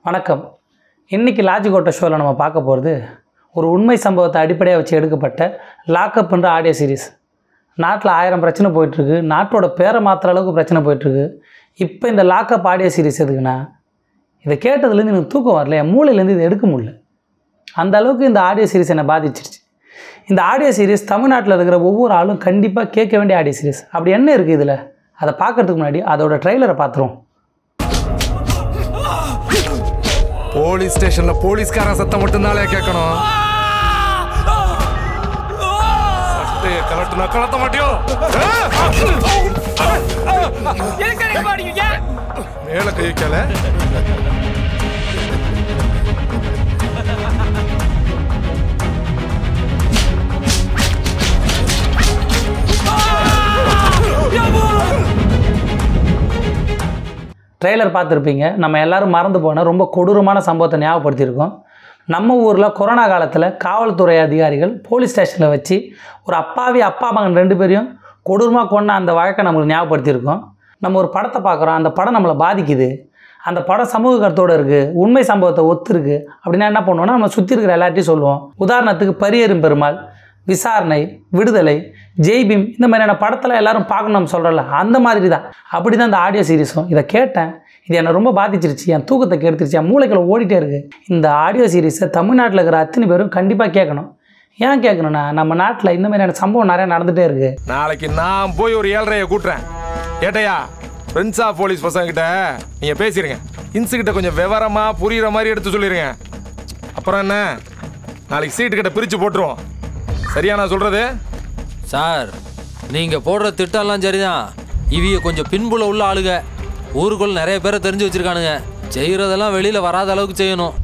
வணக்கம் இன்றைக்கி லாஜிகோட்ட ஷோவில் நம்ம பார்க்க போகிறது ஒரு உண்மை சம்பவத்தை அடிப்படையாக வச்சு எடுக்கப்பட்ட லாக்அப்ன்ற ஆடியோ சீரிஸ் நாட்டில் ஆயிரம் பிரச்சனை போயிட்டுருக்கு நாட்டோட பேரை மாற்றுற அளவுக்கு பிரச்சனை போயிட்டுருக்கு இப்போ இந்த லாக்அப் ஆடியோ சீரிஸ் எதுக்குன்னா இதை கேட்டதுலேருந்து எனக்கு தூக்கம் வரல என் மூளையிலேருந்து இதை எடுக்க முடியல அந்த அளவுக்கு இந்த ஆடியோ சீரிஸ் என்னை பாதிச்சிருச்சு இந்த ஆடியோ சீரிஸ் தமிழ்நாட்டில் இருக்கிற ஒவ்வொரு ஆளும் கண்டிப்பாக கேட்க வேண்டிய ஆடியோ சீரிஸ் அப்படி என்ன இருக்குது இதில் அதை பார்க்கறதுக்கு முன்னாடி அதோட ட்ரெய்லரை பார்த்துருவோம் போலீஸ் ஸ்டேஷன்ல போலீஸ்காரன் சத்தம் மட்டும்தானே கேட்கணும் சட்டைய கலட்டுனா கலட்ட மாட்டியோ மேல கை வைக்கல ட்ரெய்லர் பார்த்துருப்பீங்க நம்ம எல்லாரும் மறந்து போன ரொம்ப கொடூரமான சம்பவத்தை ஞாபகப்படுத்தியிருக்கோம் நம்ம ஊரில் கொரோனா காலத்தில் காவல்துறை அதிகாரிகள் போலீஸ் ஸ்டேஷனில் வச்சு ஒரு அப்பாவி அப்பா மகன் ரெண்டு பேரையும் கொடூரமாக கொண்ட அந்த வழக்கை நம்மளுக்கு ஞாபகப்படுத்தியிருக்கோம் நம்ம ஒரு படத்தை பார்க்குறோம் அந்த படம் நம்மளை பாதிக்குது அந்த படம் சமூக கருத்தோடு இருக்குது உண்மை சம்பவத்தை ஒத்து இருக்கு அப்படின்னா என்ன பண்ணுவோம்னா நம்ம சுற்றி இருக்கிற எல்லார்ட்டையும் சொல்லுவோம் உதாரணத்துக்கு பரியேறும் பெருமாள் விசாரணை விடுதலை ஜெய்பீம் இந்த மாதிரியான படத்தில் எல்லாரும் பார்க்கணும் நம்ம சொல்கிறோம்ல அந்த மாதிரி தான் அப்படி தான் இந்த ஆடியோ சீரிஸும் இதை கேட்டேன் இது என்னை ரொம்ப பாதிச்சிருச்சு என் தூக்கத்தை கெடுத்துருச்சு என் மூளைக்குள்ள ஓடிட்டே இருக்குது இந்த ஆடியோ சீரிஸை தமிழ்நாட்டில் இருக்கிற அத்தனை பேரும் கண்டிப்பாக கேட்கணும் ஏன் கேட்கணும்னா நம்ம நாட்டில் இந்த மாதிரியான சம்பவம் நிறையா நடந்துகிட்டே இருக்குது நாளைக்கு நான் போய் ஒரு ஏழரைய கூட்டுறேன் ஏட்டையா ஃப்ரெண்ட்ஸா போலீஸ் பசங்க கிட்ட நீங்க பேசிருங்க இன்சு கிட்ட கொஞ்சம் விவரமா புரியுற மாதிரி எடுத்து சொல்லிருங்க அப்புறம் என்ன நாளைக்கு சீட்டு கிட்ட பிரிச்சு போட்டுருவோம் சரியா நான் சொல்றது சார் நீங்க போடுற திட்டம்லாம் சரிதான் இவிய கொஞ்சம் பின்புல உள்ள ஆளுங்க ஊருக்குள்ள நிறைய பேரை தெரிஞ்சு வச்சிருக்கானுங்க செய்யறதெல்லாம் வெளியில வராத அளவுக்கு செய்யணும்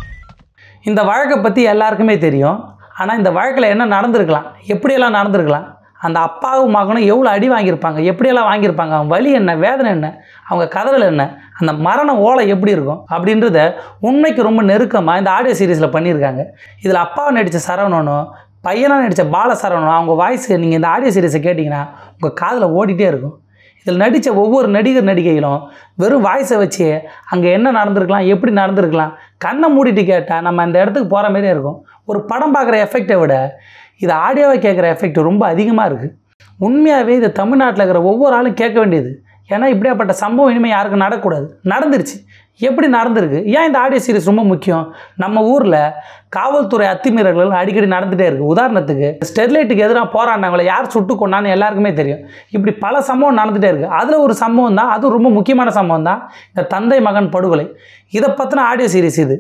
இந்த வழக்கை பற்றி எல்லாருக்குமே தெரியும் ஆனால் இந்த வழக்கில் என்ன நடந்திருக்கலாம் எப்படியெல்லாம் நடந்திருக்கலாம் அந்த அப்பாவும் மகனும் எவ்வளோ அடி வாங்கியிருப்பாங்க எப்படியெல்லாம் வாங்கியிருப்பாங்க அவங்க வலி என்ன வேதனை என்ன அவங்க கதறல் என்ன அந்த மரண ஓலை எப்படி இருக்கும் அப்படின்றத உண்மைக்கு ரொம்ப நெருக்கமாக இந்த ஆடியோ சீரிஸில் பண்ணியிருக்காங்க இதில் அப்பாவை நடித்த சரவணனும் பையனாக நடித்த பால சரவணனும் அவங்க வாய்ஸ் நீங்கள் இந்த ஆடியோ சீரிஸை கேட்டிங்கன்னா உங்கள் காதில் ஓடிட்டே இருக்கும் இதில் நடித்த ஒவ்வொரு நடிகர் நடிகைகளும் வெறும் வாய்ஸை வச்சு அங்கே என்ன நடந்திருக்கலாம் எப்படி நடந்திருக்கலாம் கண்ணை மூடிட்டு கேட்டால் நம்ம அந்த இடத்துக்கு போகிற மாதிரியே இருக்கும் ஒரு படம் பார்க்குற எஃபெக்டை விட இது ஆடியோவை கேட்குற எஃபெக்ட் ரொம்ப அதிகமாக இருக்குது உண்மையாகவே இது தமிழ்நாட்டில் இருக்கிற ஒவ்வொரு ஆளும் கேட்க வேண்டியது ஏன்னா இப்படியாப்பட்ட சம்பவம் இனிமேல் யாருக்கும் நடக்கக்கூடாது நடந்துருச்சு எப்படி நடந்திருக்கு ஏன் இந்த ஆடியோ சீரிஸ் ரொம்ப முக்கியம் நம்ம ஊரில் காவல்துறை அத்துமீறல்கள் அடிக்கடி நடந்துகிட்டே இருக்குது உதாரணத்துக்கு ஸ்டெர்லைட்டுக்கு எதிராக போராடினவங்களை யார் சுட்டு கொண்டான்னு எல்லாருக்குமே தெரியும் இப்படி பல சம்பவம் நடந்துகிட்டே இருக்குது அதில் ஒரு சம்பவம் தான் அதுவும் ரொம்ப முக்கியமான சம்பவம் தான் இந்த தந்தை மகன் படுகொலை இதை பற்றின ஆடியோ சீரிஸ் இது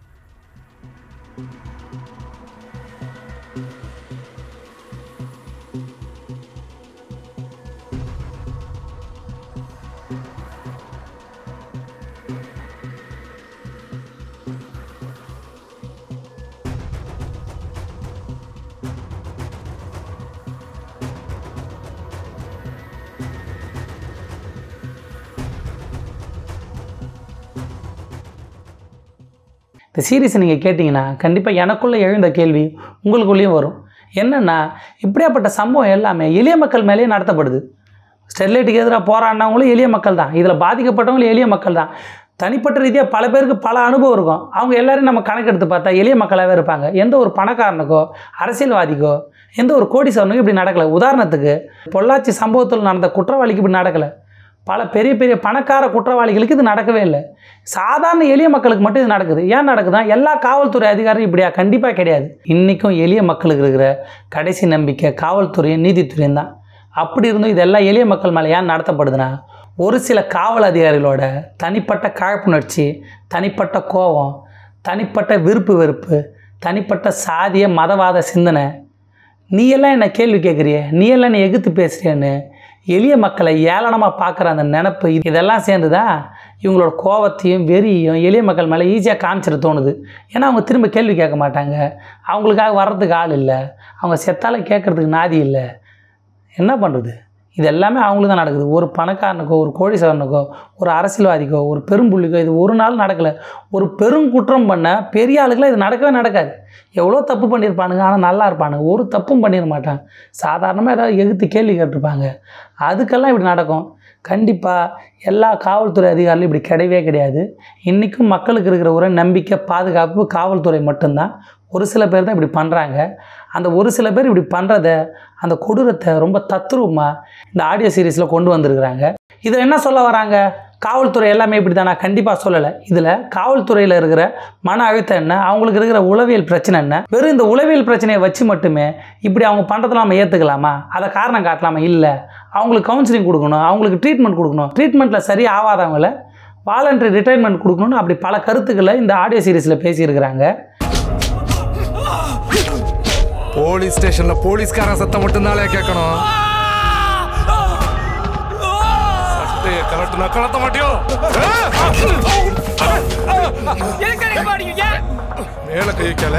இந்த சீரீஸை நீங்கள் கேட்டிங்கன்னா கண்டிப்பாக எனக்குள்ளே எழுந்த கேள்வி உங்களுக்குள்ளேயும் வரும் என்னென்னா இப்படியாப்பட்ட சம்பவம் எல்லாமே எளிய மக்கள் மேலேயே நடத்தப்படுது ஸ்டெர்லைட்டுக்கு எதிராக போராடினவங்களும் எளிய மக்கள் தான் இதில் பாதிக்கப்பட்டவங்களும் எளிய மக்கள் தான் தனிப்பட்ட ரீதியாக பல பேருக்கு பல அனுபவம் இருக்கும் அவங்க எல்லாரையும் நம்ம கணக்கெடுத்து பார்த்தா எளிய மக்களாகவே இருப்பாங்க எந்த ஒரு பணக்காரனுக்கோ அரசியல்வாதிக்கோ எந்த ஒரு கோடீஸ்வரனுக்கும் இப்படி நடக்கலை உதாரணத்துக்கு பொள்ளாச்சி சம்பவத்தில் நடந்த குற்றவாளிக்கு இப்படி நடக்கலை பல பெரிய பெரிய பணக்கார குற்றவாளிகளுக்கு இது நடக்கவே இல்லை சாதாரண எளிய மக்களுக்கு மட்டும் இது நடக்குது ஏன் நடக்குதா எல்லா காவல்துறை அதிகாரியும் இப்படியா கண்டிப்பாக கிடையாது இன்றைக்கும் எளிய மக்களுக்கு இருக்கிற கடைசி நம்பிக்கை காவல்துறையும் நீதித்துறையும் தான் அப்படி இருந்தும் இதெல்லாம் எளிய மக்கள் மேலே ஏன் நடத்தப்படுதுன்னா ஒரு சில காவல் அதிகாரிகளோட தனிப்பட்ட காழ்ப்புணர்ச்சி தனிப்பட்ட கோபம் தனிப்பட்ட விருப்பு வெறுப்பு தனிப்பட்ட சாதிய மதவாத சிந்தனை நீ எல்லாம் என்ன கேள்வி கேட்குறிய நீ எல்லாம் என்னை எதிர்த்து பேசுறியன்னு எளிய மக்களை ஏளனமாக பார்க்குற அந்த நினப்பு இது- இதெல்லாம் சேர்ந்து தான் இவங்களோட கோவத்தையும் வெறியையும் எளிய மக்கள் மேலே ஈஸியாக காமிச்சிட தோணுது ஏன்னா அவங்க திரும்ப கேள்வி கேட்க மாட்டாங்க அவங்களுக்காக வர்றதுக்கு ஆள் இல்லை அவங்க செத்தால கேட்குறதுக்கு நாதி இல்லை என்ன பண்ணுறது இது எல்லாமே அவங்களுக்கு தான் நடக்குது ஒரு பணக்காரனுக்கோ ஒரு கோடீஸ்வரனுக்கோ ஒரு அரசியல்வாதிக்கோ ஒரு பெரும்புள்ளிக்கோ இது ஒரு நாள் நடக்கலை ஒரு பெருங்குற்றம் பண்ண பெரிய ஆளுக்கெல்லாம் இது நடக்கவே நடக்காது எவ்வளோ தப்பு பண்ணியிருப்பானுங்க ஆனால் நல்லா இருப்பானுங்க ஒரு தப்பும் பண்ணிட மாட்டாங்க சாதாரணமாக ஏதாவது எதிர்த்து கேள்வி கேட்டிருப்பாங்க அதுக்கெல்லாம் இப்படி நடக்கும் கண்டிப்பாக எல்லா காவல்துறை அதிகாரிகளும் இப்படி கிடையவே கிடையாது இன்றைக்கும் மக்களுக்கு இருக்கிற ஒரு நம்பிக்கை பாதுகாப்பு காவல்துறை மட்டும்தான் ஒரு சில பேர் தான் இப்படி பண்ணுறாங்க அந்த ஒரு சில பேர் இப்படி பண்ணுறத அந்த கொடூரத்தை ரொம்ப தத்ரூபமாக இந்த ஆடியோ சீரீஸில் கொண்டு வந்திருக்கிறாங்க இதில் என்ன சொல்ல வராங்க காவல்துறை எல்லாமே இப்படி தான் நான் கண்டிப்பாக சொல்லலை இதில் காவல்துறையில் இருக்கிற மன அழுத்தம் என்ன அவங்களுக்கு இருக்கிற உளவியல் பிரச்சனை என்ன வெறும் இந்த உளவியல் பிரச்சனையை வச்சு மட்டுமே இப்படி அவங்க பண்ணுறதுல நம்ம ஏற்றுக்கலாமா அதை காரணம் காட்டலாமா இல்லை அவங்களுக்கு கவுன்சிலிங் கொடுக்கணும் அவங்களுக்கு ட்ரீட்மெண்ட் கொடுக்கணும் ட்ரீட்மெண்ட்டில் சரி ஆகாதவங்கள வாலண்டரி ரிட்டைர்மெண்ட் கொடுக்கணும்னு அப்படி பல கருத்துக்களை இந்த ஆடியோ சீரீஸில் பேசியிருக்கிறாங்க போலீஸ் ஸ்டேஷன்ல போலீஸ்காரன் சத்தம் மட்டும்தானே கேட்கணும் சட்டையை கலட்டுனா கலட்ட மாட்டியோ மேல கை வைக்கல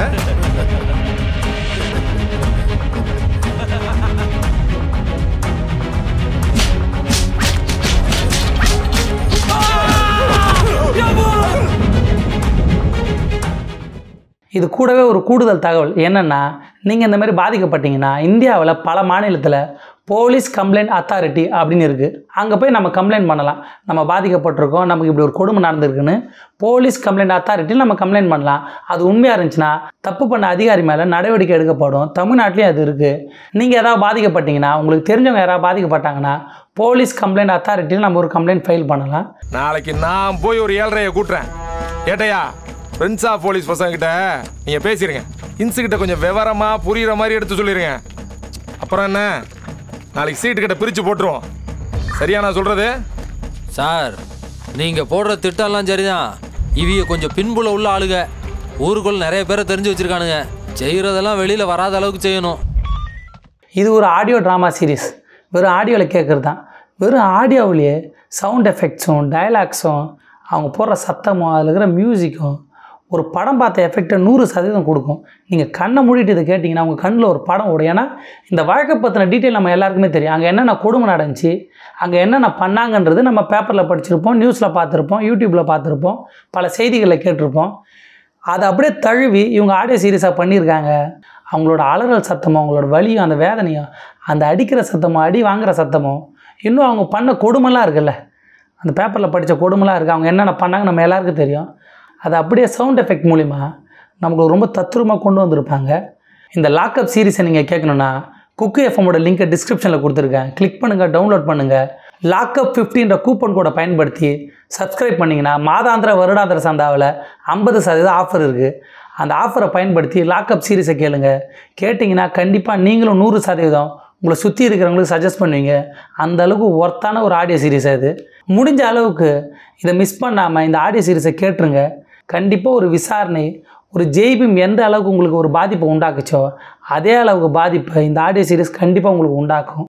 இது கூடவே ஒரு கூடுதல் தகவல் என்னென்னா நீங்கள் இந்த மாதிரி பாதிக்கப்பட்டீங்கன்னா இந்தியாவில் பல மாநிலத்தில் போலீஸ் கம்ப்ளைண்ட் அத்தாரிட்டி அப்படின்னு இருக்குது அங்கே போய் நம்ம கம்ப்ளைண்ட் பண்ணலாம் நம்ம பாதிக்கப்பட்டிருக்கோம் நமக்கு இப்படி ஒரு கொடுமை நடந்திருக்குன்னு போலீஸ் கம்ப்ளைண்ட் அத்தாரிட்டியில் நம்ம கம்ப்ளைண்ட் பண்ணலாம் அது உண்மையாக இருந்துச்சுன்னா தப்பு பண்ண அதிகாரி மேலே நடவடிக்கை எடுக்கப்படும் தமிழ்நாட்டிலையும் அது இருக்குது நீங்கள் ஏதாவது பாதிக்கப்பட்டீங்கன்னா உங்களுக்கு தெரிஞ்சவங்க யாராவது பாதிக்கப்பட்டாங்கன்னா போலீஸ் கம்ப்ளைண்ட் அத்தாரிட்டியில் நம்ம ஒரு கம்ப்ளைண்ட் ஃபைல் பண்ணலாம் நாளைக்கு நான் போய் ஒரு ஏழ்றைய கூட்டுறேன் ஏட்டையா ஃப்ரெண்ட்ஸா போலீஸ் பசங்க கிட்ட நீங்க பேசிருங்க இன்சு கிட்ட கொஞ்சம் விவரமா புரியுற மாதிரி எடுத்து சொல்லிருங்க அப்புறம் என்ன நாளைக்கு சீட்டு கிட்ட பிரிச்சு போட்டுருவோம் சரியா நான் சொல்றது சார் நீங்கள் போடுற திட்டம்லாம் சரிதான் இவிய கொஞ்சம் பின்புல உள்ள ஆளுங்க ஊருக்குள்ள நிறைய பேரை தெரிஞ்சு வச்சிருக்கானுங்க செய்கிறதெல்லாம் வெளியில் வராத அளவுக்கு செய்யணும் இது ஒரு ஆடியோ ட்ராமா சீரிஸ் வெறும் ஆடியோவில் கேட்குறது தான் வெறும் ஆடியோவிலேயே சவுண்ட் எஃபெக்ட்ஸும் டயலாக்ஸும் அவங்க போடுற சத்தமும் அதில் இருக்கிற மியூசிக்கும் ஒரு படம் பார்த்த எஃபெக்டை நூறு சதவீதம் கொடுக்கும் நீங்கள் கண்ணை மூடிட்டு இதை கேட்டிங்கன்னா உங்கள் கண்ணில் ஒரு படம் ஓடும் ஏன்னா இந்த வாழ்க்கை பற்றின டீட்டெயில் நம்ம எல்லாருக்குமே தெரியும் அங்கே என்னென்ன கொடுமை நடந்துச்சு அங்கே என்னென்ன பண்ணாங்கன்றது நம்ம பேப்பரில் படிச்சிருப்போம் நியூஸில் பார்த்துருப்போம் யூடியூப்பில் பார்த்துருப்போம் பல செய்திகளை கேட்டிருப்போம் அதை அப்படியே தழுவி இவங்க ஆடியோ சீரியஸாக பண்ணியிருக்காங்க அவங்களோட அலறல் சத்தமும் அவங்களோட வலியும் அந்த வேதனையும் அந்த அடிக்கிற சத்தமும் அடி வாங்குற சத்தமும் இன்னும் அவங்க பண்ண கொடுமைலாம் இருக்குல்ல அந்த பேப்பரில் படித்த கொடுமைலாம் இருக்குது அவங்க என்னென்ன பண்ணாங்க நம்ம எல்லாருக்கும் தெரியும் அதை அப்படியே சவுண்ட் எஃபெக்ட் மூலிமா நமக்கு ரொம்ப தத்ரூபமாக கொண்டு வந்திருப்பாங்க இந்த லாக்அப் சீரிஸை நீங்கள் கேட்கணுன்னா குக்கு எஃப்எம்மோட லிங்கை டிஸ்கிரிப்ஷனில் கொடுத்துருக்கேன் கிளிக் பண்ணுங்கள் டவுன்லோட் பண்ணுங்கள் லாக்அப் ஃபிஃப்டின்ற கூப்பன் கோடை பயன்படுத்தி சப்ஸ்கிரைப் பண்ணிங்கன்னா மாதாந்திர வருடாந்திர சந்தாவில் ஐம்பது சதவீதம் ஆஃபர் இருக்குது அந்த ஆஃபரை பயன்படுத்தி லாக்அப் சீரிஸை கேளுங்க கேட்டிங்கன்னா கண்டிப்பாக நீங்களும் நூறு சதவீதம் உங்களை சுற்றி இருக்கிறவங்களுக்கு சஜஸ்ட் பண்ணுவீங்க அந்த அளவுக்கு ஒர்த்தான ஒரு ஆடியோ சீரிஸ் அது முடிஞ்ச அளவுக்கு இதை மிஸ் பண்ணாமல் இந்த ஆடியோ சீரிஸை கேட்டுருங்க கண்டிப்பாக ஒரு விசாரணை ஒரு ஜெய்பீம் எந்த அளவுக்கு உங்களுக்கு ஒரு பாதிப்பை உண்டாக்குச்சோ அதே அளவுக்கு பாதிப்பை இந்த ஆடியோ சீரிஸ் கண்டிப்பாக உங்களுக்கு உண்டாக்கும்